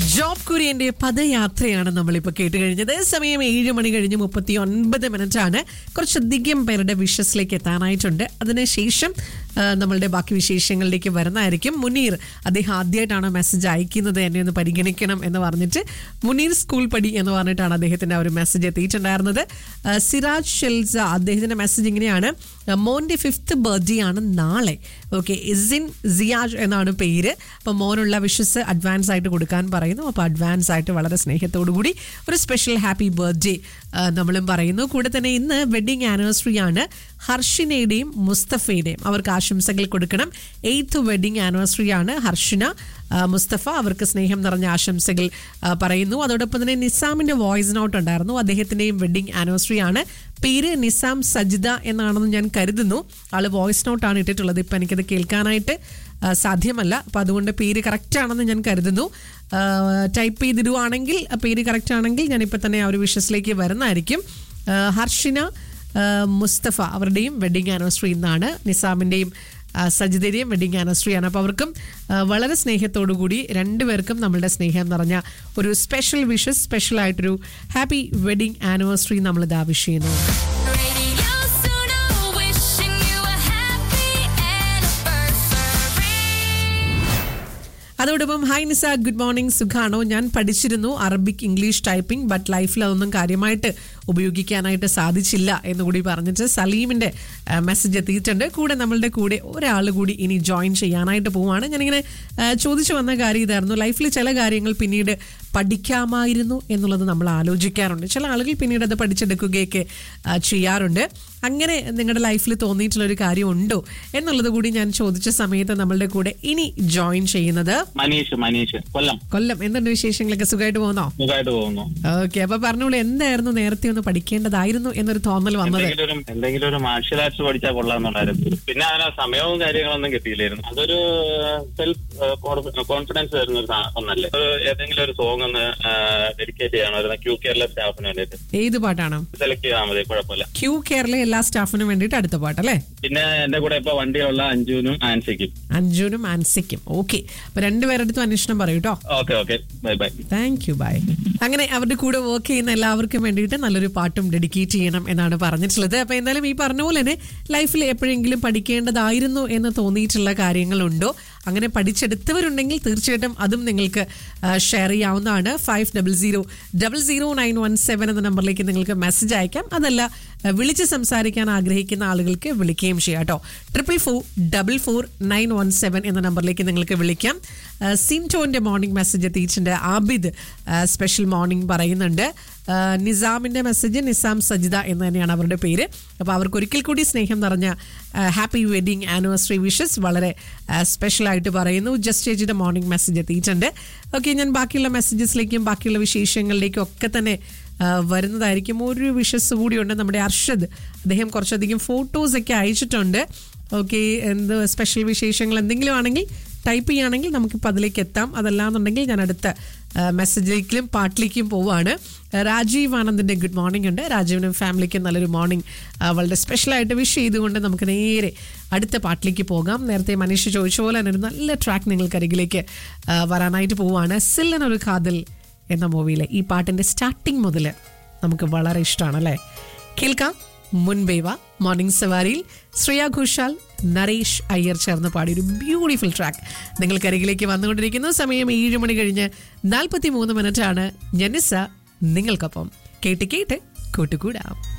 Job കുര്യന്റെ പദയാത്രയാണ് നമ്മളിപ്പോൾ കേട്ട് കഴിഞ്ഞത് സമയം ഏഴ് മണി കഴിഞ്ഞ് മുപ്പത്തി ഒൻപത് മിനിറ്റ് ആണ് കുറച്ചധികം പേരുടെ വിഷസിലേക്ക് എത്താനായിട്ടുണ്ട് അതിനുശേഷം ആ, നമ്മളുടെ ബാക്കി വിശേഷങ്ങളിലേക്ക് വരുന്നതായിരിക്കും മുനീർ അദ്ദേഹം ആദ്യമായിട്ടാണ് മെസ്സേജ് അയക്കുന്നത് എന്നെ ഒന്ന് പരിഗണിക്കണം എന്ന് പറഞ്ഞിട്ട് മുനീർ സ്കൂൾ പടി എന്ന് പറഞ്ഞിട്ടാണ് അദ്ദേഹത്തിന്റെ ആ ഒരു മെസ്സേജ് എത്തിയിട്ടുണ്ടായിരുന്നത് ആ, സിറാജ് ഷെൽസ അദ്ദേഹത്തിന്റെ മെസ്സേജ് ഇങ്ങനെയാണ് ആ, മോന്റെ ഫിഫ്ത്ത് ബർത്ത്ഡേ ആണ് നാളെ ഓക്കെ ഇസിൻ സിയാജ് എന്നാണ് പേര് അപ്പോൾ മോനുള്ള വിഷസ് അഡ്വാൻസ് ആയിട്ട് കൊടുക്കാൻ പറയുന്നു അപ്പോൾ അഡ്വാൻസ് ആയിട്ട് വളരെ സ്നേഹത്തോടു കൂടി ഒരു സ്പെഷ്യൽ ഹാപ്പി ബർത്ത്ഡേ നമ്മളും പറയുന്നു കൂടെ തന്നെ ഇന്ന് വെഡിങ് ആനിവേഴ്സറി ആണ് ഹർഷിനയുടെയും മുസ്തഫയുടെയും അവർക്ക് ആശംസകൾ കൊടുക്കണം എയ്ത്ത് വെഡിങ് ആനിവേഴ്സറി ആണ് ഹർഷിന ആ, മുസ്തഫ അവർക്ക് സ്നേഹം നിറഞ്ഞ ആശംസകൾ ആ, പറയുന്നു അതോടൊപ്പം തന്നെ നിസാമിന്റെ വോയിസ് നോട്ട് ഉണ്ടായിരുന്നു അദ്ദേഹത്തിന്റെയും വെഡിങ് ആനിവേഴ്സറി ആണ് പേര് നിസാം സജിദ എന്നാണെന്ന് ഞാൻ കരുതുന്നു ആള് വോയിസ് നോട്ടാണ് ഇട്ടിട്ടുള്ളത് ഇപ്പം എനിക്കത് കേൾക്കാനായിട്ട് ആ, സാധ്യമല്ല അപ്പം അതുകൊണ്ട് പേര് കറക്റ്റ് ആണെന്ന് ഞാൻ കരുതുന്നു ടൈപ്പ് ചെയ്തിടുവാണെങ്കിൽ ആ പേര് കറക്റ്റ് ആണെങ്കിൽ ഞാൻ ഇപ്പം തന്നെ ആ ഒരു വിഷസിലേക്ക് വരുന്നതായിരിക്കും ആ, ഹർഷിന ആ, മുസ്തഫ അവരുടെയും വെഡിങ് ആനിവേഴ്സറി ഇന്നാണ് നിസാമിൻ്റെയും സജിതയുടെയും വെഡിങ് ആനിവേഴ്സറി ആണ് അപ്പോൾ അവർക്കും ആ, വളരെ സ്നേഹത്തോടു കൂടി രണ്ടുപേർക്കും നമ്മളുടെ സ്നേഹം നിറഞ്ഞ ഒരു സ്പെഷ്യൽ വിഷസ് സ്പെഷ്യൽ ആയിട്ടൊരു ഹാപ്പി വെഡിങ് ആനിവേഴ്സറി നമ്മൾ ഇതാ വിഷ് ചെയ്യുന്നു Radio Suno, wishing you a happy anniversary. അതോടൊപ്പം ഹായ് നിസ ഗുഡ് മോർണിംഗ് സുഖാണോ ഞാൻ പഠിച്ചിരുന്നു അറബിക് ഇംഗ്ലീഷ് ടൈപ്പിംഗ് ബട്ട് ലൈഫിൽ അതൊന്നും കാര്യമായിട്ട് ഉപയോഗിക്കാനായിട്ട് സാധിച്ചില്ല എന്ന് കൂടി പറഞ്ഞിട്ട് സലീമിന്റെ മെസ്സേജ് എത്തിയിട്ടുണ്ട് കൂടെ നമ്മളുടെ കൂടെ ഒരാൾ കൂടി ഇനി ജോയിൻ ചെയ്യാനായിട്ട് പോവാണ് ഞാനിങ്ങനെ ആ, ചോദിച്ചു വന്ന കാര്യം ഇതായിരുന്നു ലൈഫിൽ ചില കാര്യങ്ങൾ പിന്നീട് പഠിക്കാമായിരുന്നു എന്നുള്ളത് നമ്മൾ ആലോചിക്കാറുണ്ട് ചില ആളുകൾ പിന്നീട് അത് പഠിച്ചെടുക്കുകയൊക്കെ ആ, ചെയ്യാറുണ്ട് അങ്ങനെ നിങ്ങളുടെ ലൈഫിൽ തോന്നിയിട്ടുള്ള ഒരു കാര്യം ഉണ്ടോ എന്നുള്ളത് കൂടി ഞാൻ ചോദിച്ച സമയത്ത് നമ്മളുടെ കൂടെ ഇനി ജോയിൻ ചെയ്യുന്നത് മനീഷ് മനീഷ് കൊല്ലം കൊല്ലം എന്തുണ്ട് വിശേഷങ്ങളൊക്കെ സുഖമായിട്ട് പോകുന്നോ സുഖമായിട്ട് പോകുന്നു ഓക്കെ അപ്പൊ പറഞ്ഞോളൂ എന്തായിരുന്നു നേരത്തെ ഒന്ന് പഠിക്കേണ്ടതായിരുന്നു എന്നൊരു തോന്നൽ വന്നത് എന്തെങ്കിലും ഒരു എന്തെങ്കിലും ഒരു മാർഷ്യൽ ആർട്സ് പഠിച്ചാൽ കൊള്ളാമെന്നുണ്ടായിരുന്നു പിന്നെ അതിന് സമയവും കാര്യങ്ങളൊന്നും കിട്ടിയില്ലായിരുന്നു അതൊരു സെൽഫ് കോൺഫിഡൻസ് തരുന്ന ഒരു സാ- ഒന്നല്ലേ ഒരു ഏതെങ്കിലും ഒരു സോങ് ഒന്ന് ഡെഡിക്കേറ്റ് ചെയ്യണമായിരുന്നു ക്യൂ കേരള സ്റ്റാഫിന് വേണ്ടിയിട്ട് ഏത് പാട്ടാണ് സെലക്ട് ചെയ്താൽ മതി കുഴപ്പമില്ല ക്യൂ കെയറിലെ എല്ലാ സ്റ്റാഫിനും വേണ്ടിയിട്ട് അടുത്ത പാട്ട് അല്ലേ പിന്നെ എന്റെ കൂടെ ഇപ്പൊ വണ്ടിയിലുള്ള അഞ്ജുവിനും ആൻസിക്കും അഞ്ജുനും ആൻസിക്കും ഓക്കെ അപ്പൊ രണ്ടുപേരുടെ അന്വേഷണം പറയൂ കേട്ടോ okay okay bye bye thank you bye അങ്ങനെ അവരുടെ കൂടെ വർക്ക് ചെയ്യുന്ന എല്ലാവർക്കും വേണ്ടിയിട്ട് നല്ലൊരു പാട്ടും ഡെഡിക്കേറ്റ് ചെയ്യണം എന്നാണ് പറഞ്ഞിട്ടുള്ളത് അപ്പൊ എന്തായാലും ഈ പറഞ്ഞ പോലെ തന്നെ ലൈഫിൽ എപ്പോഴെങ്കിലും പഠിക്കേണ്ടതായിരുന്നു എന്ന് തോന്നിയിട്ടുള്ള കാര്യങ്ങളുണ്ടോ അങ്ങനെ പഠിച്ചെടുത്തവരുണ്ടെങ്കിൽ തീർച്ചയായിട്ടും അതും നിങ്ങൾക്ക് ഷെയർ ചെയ്യാവുന്നതാണ് five double zero double zero nine one seven എന്ന നമ്പറിലേക്ക് നിങ്ങൾക്ക് മെസ്സേജ് അയക്കാം അതല്ല ആ, വിളിച്ച് സംസാരിക്കാൻ ആഗ്രഹിക്കുന്ന ആളുകൾക്ക് വിളിക്കുകയും ചെയ്യാം കേട്ടോ triple four double four nine one seven എന്ന നമ്പറിലേക്ക് നിങ്ങൾക്ക് വിളിക്കാം ആ, സിൻറ്റോന്റെ മോർണിംഗ് മെസ്സേജ് എത്തിയിട്ടുണ്ട് ആബിദ് ആ, സ്പെഷ്യൽ മോർണിംഗ് പറയുന്നുണ്ട് ആ, നിസാമിന്റെ മെസ്സേജ് നിസാം സജിത എന്ന് തന്നെയാണ് അവരുടെ പേര് അപ്പോൾ അവർക്ക് ഒരിക്കൽ കൂടി സ്നേഹം നിറഞ്ഞ ഹാപ്പി വെഡിങ് ആനിവേഴ്സറി വിഷസ് വളരെ സ്പെഷ്യൽ ആയിട്ട് പറയുന്നു ജസ്റ്റ് ചേച്ചിയുടെ മോർണിംഗ് മെസ്സേജ് എത്തിയിട്ടുണ്ട് ഓക്കെ ഞാൻ ബാക്കിയുള്ള മെസ്സേജസിലേക്കും ബാക്കിയുള്ള വിശേഷങ്ങളിലേക്കും ഒക്കെ തന്നെ ആ, വരുന്നതായിരിക്കും ഒരു വിഷസ് കൂടിയുണ്ട് നമ്മുടെ അർഷദ് അദ്ദേഹം കുറച്ചധികം ഫോട്ടോസ് ഒക്കെ അയച്ചിട്ടുണ്ട് ഓക്കെ എന്ത് സ്പെഷ്യൽ വിശേഷങ്ങൾ എന്തെങ്കിലും ആണെങ്കിൽ ടൈപ്പ് ചെയ്യുകയാണെങ്കിൽ നമുക്കിപ്പോൾ അതിലേക്ക് എത്താം അതല്ലാന്നുണ്ടെങ്കിൽ ഞാൻ അടുത്ത ആ, മെസ്സേജിലേക്കും പാട്ടിലേക്കും പോവാണ് രാജീവ് ആനന്ദിൻ്റെ ഗുഡ് മോർണിംഗ് ഉണ്ട് രാജീവിനും ഫാമിലിക്കും നല്ലൊരു മോർണിംഗ് വളരെ സ്പെഷ്യലായിട്ട് വിഷ് ചെയ്തുകൊണ്ട് നമുക്ക് നേരെ അടുത്ത പാട്ടിലേക്ക് പോകാം നേരത്തെ മനീഷ് ചോദിച്ച പോലെ തന്നെ ഒരു നല്ല ട്രാക്ക് നിങ്ങൾക്ക് അരികിലേക്ക് ആ, വരാനായിട്ട് പോവാണ് സില്ലനൊരു കാതൽ എന്ന മൂവിയിലെ ഈ പാട്ടിൻ്റെ സ്റ്റാർട്ടിങ് മുതൽ നമുക്ക് വളരെ ഇഷ്ടമാണ് അല്ലേ കേൾക്കാം മുൻപേവ മോർണിംഗ് സവാരിയിൽ ശ്രേയ ഘോഷാൽ നരേഷ് അയ്യർ ചേർന്ന് പാടിയ ഒരു ബ്യൂട്ടിഫുൾ ട്രാക്ക് നിങ്ങൾക്ക് അരികിലേക്ക് വന്നുകൊണ്ടിരിക്കുന്നു സമയം ഏഴ് മണി കഴിഞ്ഞ് നാൽപ്പത്തി മൂന്ന് മിനിറ്റാണ് ജനിസ നിങ്ങൾക്കൊപ്പം കേട്ട് കേട്ട് കൂട്ടുകൂടാം